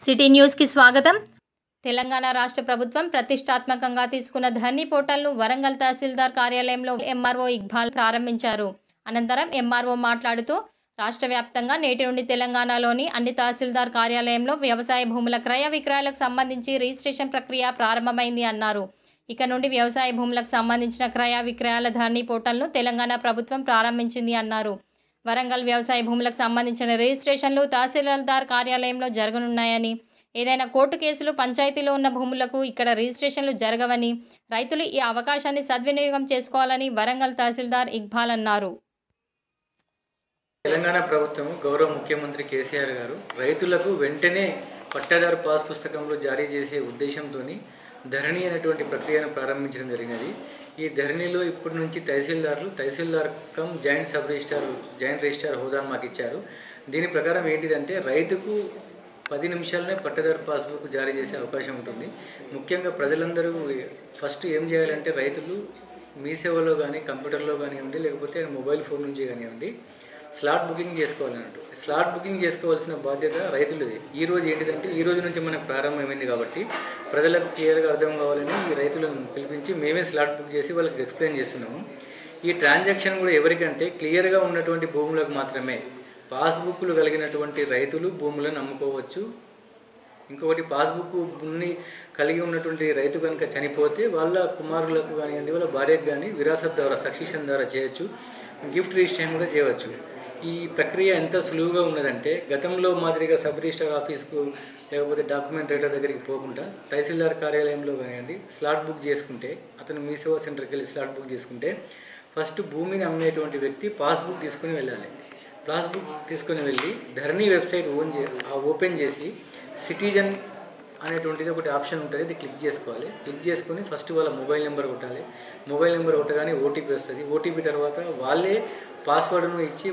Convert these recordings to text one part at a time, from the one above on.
city న్యూస్కి స్వాగతం తెలంగాణ రాష్ట్ర ప్రభుత్వం ప్రతిష్టాత్మకంగా తీసుకున్న ధర్నీ పోర్టల్ను వరంగల్ తహసీల్దార్ కార్యాలయంలో ఎంఆర్ఓ ఇక్బాల్ ప్రారంభించారు అనంతరం ఎంఆర్ఓ మాట్లాడుతూ రాష్ట్ర వ్యాప్తంగా నేటి నుండి తెలంగాణలోని అన్ని తహసీల్దార్ కార్యాలయంలో వ్యవసాయ భూముల క్రయ విక్రయాలకు సంబంధించి రిజిస్ట్రేషన్ ప్రక్రియ ప్రారంభమైంది అన్నారు ఇక నుండి వ్యవసాయ భూములకు సంబంధించిన క్రయ విక్రయాల ధర్నీ పోర్టల్ను తెలంగాణ ప్రభుత్వం ప్రారంభించింది అన్నారు వరంగల్ వ్యవసాయ భూములకు సంబంధించిన రిజిస్ట్రేషన్లు తహసీల్దార్ కార్యాలయంలో జరగనున్నాయని ఏదైనా కోర్టు కేసులు పంచాయతీలో ఉన్న భూములకు ఇక్కడ రిజిస్ట్రేషన్లు జరగవని రైతులు ఈ అవకాశాన్ని సద్వినియోగం చేసుకోవాలని వరంగల్ తహసీల్దార్ ఇక్బాల్ అన్నారు తెలంగాణ ప్రభుత్వం గౌరవ ముఖ్యమంత్రి కేసీఆర్ గారు రైతులకు వెంటనే పట్టాదారు పాస్ పుస్తకంలో జారీ చేసే ఉద్దేశంతో ధరణి అనేటువంటి ప్రక్రియను ప్రారంభించడం జరిగినది ఈ ధరణిలో ఇప్పటి నుంచి తహసీల్దార్లు tahsildar cum joint sub registrar joint registrar హోదాను మాకు ఇచ్చారు దీని ప్రకారం ఏంటిదంటే రైతుకు పది నిమిషాలనే పట్టదారు పాస్బుక్ జారీ చేసే అవకాశం ఉంటుంది ముఖ్యంగా ప్రజలందరూ ఫస్ట్ ఏం చేయాలంటే రైతులు మీ సేవలో కానీ కంప్యూటర్లో కానివ్వండి లేకపోతే మొబైల్ ఫోన్ నుంచి కానివ్వండి స్లాట్ బుకింగ్ చేసుకోవాలన్నట్టు స్లాట్ బుకింగ్ చేసుకోవాల్సిన బాధ్యత రైతులది ఈ రోజు ఏంటిదంటే ఈ రోజు నుంచి మనకు ప్రారంభమైంది కాబట్టి ప్రజలకు క్లియర్గా అర్థం కావాలని ఈ రైతులను పిలిపించి మేమే స్లాట్ బుక్ చేసి వాళ్ళకి ఎక్స్ప్లెయిన్ చేస్తున్నాము ఈ ట్రాన్సాక్షన్ కూడా ఎవరికంటే క్లియర్గా ఉన్నటువంటి భూములకు మాత్రమే పాస్బుక్లు కలిగినటువంటి రైతులు భూములను అమ్ముకోవచ్చు ఇంకొకటి పాస్బుక్ భూమిని కలిగి ఉన్నటువంటి రైతు కనుక చనిపోతే వాళ్ళ కుమారులకు కానివ్వండి వాళ్ళ భార్యకు కానీ విరాసత్ ద్వారా సక్సెషన్ ద్వారా చేయొచ్చు గిఫ్ట్ రిజిస్ట్రేషన్ కూడా చేయవచ్చు ఈ ప్రక్రియ ఎంత సులువుగా ఉన్నదంటే గతంలో మాదిరిగా సబ్ రిజిస్టర్ ఆఫీస్కు లేకపోతే డాక్యుమెంట్ రైటర్ దగ్గరికి పోకుండా తహసీల్దార్ కార్యాలయంలో కానివ్వండి స్లాట్ బుక్ చేసుకుంటే అతను మీ సేవా సెంటర్కి వెళ్ళి స్లాట్ బుక్ చేసుకుంటే ఫస్ట్ భూమిని అమ్మేటువంటి వ్యక్తి పాస్బుక్ తీసుకుని వెళ్ళాలి పాస్బుక్ తీసుకుని వెళ్ళి ధరణి వెబ్సైట్ ఓన్ చే ఆ ఓపెన్ చేసి సిటిజన్ అనేటువంటిది ఒకటి ఆప్షన్ ఉంటుంది అది క్లిక్ చేసుకోవాలి క్లిక్ చేసుకొని ఫస్ట్ వాళ్ళ మొబైల్ నెంబర్ కొట్టాలి మొబైల్ నెంబర్ కొట్టగానే ఓటీపీ వస్తుంది ఓటీపీ తర్వాత వాళ్ళే పాస్వర్డ్ను ఇచ్చి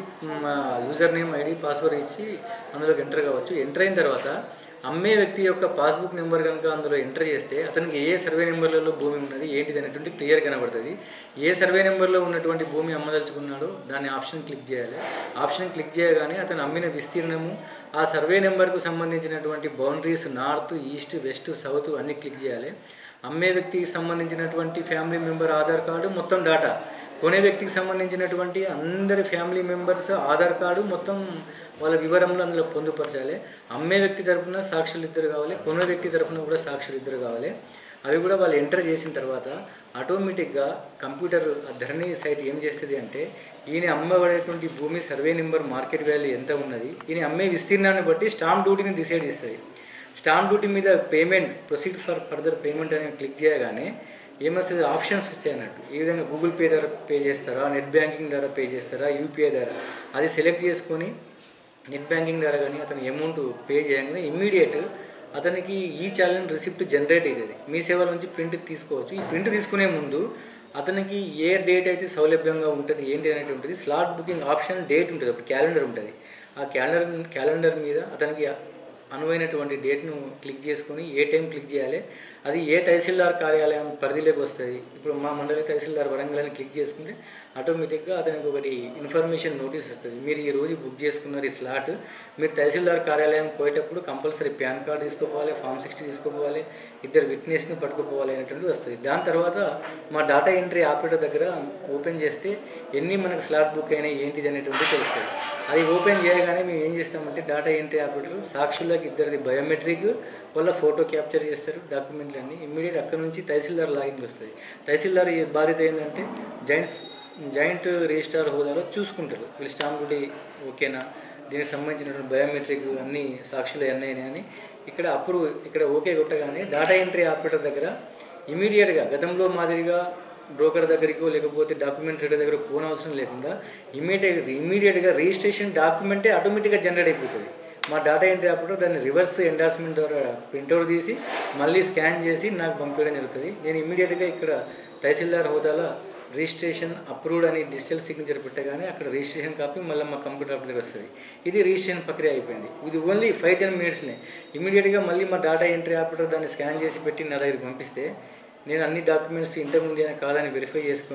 యూజర్ నేమ్ ఐడి పాస్వర్డ్ ఇచ్చి అందులోకి ఎంటర్ కావచ్చు ఎంటర్ అయిన తర్వాత అమ్మే వ్యక్తి యొక్క పాస్బుక్ నెంబర్ కనుక అందులో ఎంటర్ చేస్తే అతనికి ఏ సర్వే నెంబర్లలో భూమి ఉన్నది ఏంటిది అనేటువంటి క్లియర్ కనబడుతుంది ఏ సర్వే నెంబర్లో ఉన్నటువంటి భూమి అమ్మదలుచుకున్నాడో దాన్ని ఆప్షన్ క్లిక్ చేయాలి ఆప్షన్ క్లిక్ చేయగానే అతను అమ్మిన విస్తీర్ణము ఆ సర్వే నెంబర్కు సంబంధించినటువంటి boundaries north east west south అన్ని క్లిక్ చేయాలి అమ్మే వ్యక్తికి సంబంధించినటువంటి ఫ్యామిలీ మెంబర్ ఆధార్ కార్డు మొత్తం డాటా కొనే వ్యక్తికి సంబంధించినటువంటి అందరి ఫ్యామిలీ మెంబర్స్ ఆధార్ కార్డు మొత్తం వాళ్ళ వివరంలో అందులో పొందుపరచాలి అమ్మే వ్యక్తి తరఫున సాక్షులు ఇద్దరు కావాలి కొనే వ్యక్తి తరఫున కూడా సాక్షులు ఇద్దరు కావాలి అవి కూడా వాళ్ళు ఎంటర్ చేసిన తర్వాత ఆటోమేటిక్గా కంప్యూటర్ ఆ ధరణి సైట్ ఏం చేస్తుంది అంటే ఈయన అమ్మబడేటువంటి భూమి సర్వే నెంబర్ మార్కెట్ వాల్యూ ఎంత ఉన్నది ఈయన అమ్మే విస్తీర్ణాన్ని బట్టి స్టాంప్ డ్యూటీని డిసైడ్ ఇస్తుంది స్టాంప్ డ్యూటీ మీద payment proceed for further payment అనేది క్లిక్ చేయగానే ఏమొస్తుంది ఆప్షన్స్ వస్తాయి అన్నట్టు ఈ విధంగా గూగుల్ పే ద్వారా పే చేస్తారా నెట్ బ్యాంకింగ్ ద్వారా పే చేస్తారా యూపీఐ ద్వారా అది సెలెక్ట్ చేసుకొని నెట్ బ్యాంకింగ్ ద్వారా కానీ అతను అమౌంట్ పే చేయగానే ఇమ్మీడియట్ అతనికి ఈ ఛాలెంజ్ రిసిప్ట్ జనరేట్ అవుతుంది మీ సేవల నుంచి ప్రింట్ తీసుకోవచ్చు ఈ ప్రింట్ తీసుకునే ముందు అతనికి ఏ డేట్ అయితే సౌలభ్యంగా ఉంటుంది ఏంటి అనేటువంటిది స్లాట్ బుకింగ్ ఆప్షన్ డేట్ ఉంటుంది ఒక క్యాలెండర్ ఉంటుంది ఆ క్యాలెండర్ క్యాలెండర్ మీద అతనికి అనువైనటువంటి డేట్ను క్లిక్ చేసుకొని ఏ టైం క్లిక్ చేయాలి అది ఏ తహసీల్దార్ కార్యాలయం పరిధిలోకి వస్తుంది ఇప్పుడు మా మండలి తహసీల్దార్ వరంగల్ అని క్లిక్ చేసుకుంటే ఆటోమేటిక్గా అతనికి ఒకటి ఇన్ఫర్మేషన్ నోటీస్ వస్తుంది మీరు ఈ రోజు బుక్ చేసుకున్నారు ఈ స్లాట్ మీరు తహసీల్దార్ కార్యాలయం పోయేటప్పుడు కంపల్సరీ పాన్ కార్డు తీసుకోపోవాలి ఫామ్ సిక్స్టీ తీసుకోపోవాలి ఇద్దరు విట్నెస్ని పట్టుకోపోవాలి అనేటువంటి వస్తుంది దాని తర్వాత మా డాటా ఎంట్రీ ఆపరేటర్ దగ్గర ఓపెన్ చేస్తే ఎన్ని మనకు స్లాట్ బుక్ అయినాయి ఏంటిది అనేటువంటి తెలుస్తుంది అది ఓపెన్ చేయగానే మేము ఏం చేస్తామంటే డాటా ఎంట్రీ ఆపరేటర్ సాక్షులకు ఇద్దరిది బయోమెట్రిక్ వాళ్ళ ఫోటో క్యాప్చర్ చేస్తారు డాక్యుమెంట్లన్నీ ఇమ్మీడియట్ అక్కడ నుంచి తహసీల్దార్ లాగిన్కి వస్తుంది తహసీల్దార్ ఈ బాధ్యత ఏంటంటే జాయింట్ జాయింట్ రిజిస్టార్ హోదాలో చూసుకుంటారు వీళ్ళు స్టాంప్ డ్యూటీ ఓకేనా దీనికి సంబంధించినటువంటి బయోమెట్రిక్ అన్ని సాక్షులు అన్నీ అని ఇక్కడ అప్రూవ్ ఇక్కడ ఓకే కొట్టగానే డాటా ఎంట్రీ ఆపరేటర్ దగ్గర ఇమీడియట్గా గతంలో మాదిరిగా బ్రోకర్ దగ్గరికో లేకపోతే డాక్యుమెంట్ రీడర్ దగ్గర పోన అవసరం లేకుండా ఇమీడియట్ ఇమీడియట్గా రిజిస్ట్రేషన్ డాక్యుమెంటే ఆటోమేటిక్గా జనరేట్ అయిపోతుంది మా డాటా ఎంట్రీ ఆపరేటర్ దాన్ని రివర్స్ ఎండార్స్మెంట్ ద్వారా ప్రింట్అవుట్ తీసి మళ్ళీ స్కాన్ చేసి నాకు పంపించడం జరుగుతుంది నేను ఇమీడియట్గా ఇక్కడ తహసీల్దార్ హోదాలో రిజిస్ట్రేషన్ అప్రూవ్డ్ అని డిజిటల్ సిగ్నేచర్ పెట్టగానే అక్కడ రిజిస్ట్రేషన్ కాపీ మళ్ళీ మా కంప్యూటర్ అప్ దగ్గర వస్తుంది ఇది రిజిస్ట్రేషన్ ప్రక్రియ అయిపోయింది ఇది ఓన్లీ ఫైవ్ టెన్ మినిట్స్నే ఇమీడియట్గా మళ్ళీ మా డాటా ఎంట్రీ ఆపరేటర్ దాన్ని స్కాన్ చేసి పెట్టి నా దగ్గరికి పంపిస్తే నేను అన్ని డాక్యుమెంట్స్ ఇంతకుముందు అయినా కాదని వెరిఫై చేసుకొని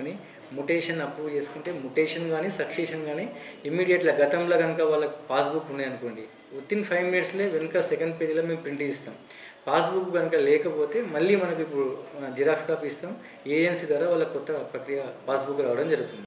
ముటేషన్ అప్రూవ్ చేసుకుంటే ముటేషన్ కానీ సక్సెషన్ కానీ ఇమ్మీడియట్గా గతంలో కనుక వాళ్ళకి పాస్బుక్ ఉన్నాయనుకోండి విత్ ఇన్ ఫైవ్ మినిట్స్లో వెనుక సెకండ్ పేజీలో మేము ప్రింట్ ఇస్తాం పాస్బుక్ కనుక లేకపోతే మళ్ళీ మనకి ఇప్పుడు జిరాక్స్ కాపీ ఇస్తాం ఏజెన్సీ ద్వారా వాళ్ళ కొత్త ప్రక్రియ పాస్బుక్ రావడం జరుగుతుంది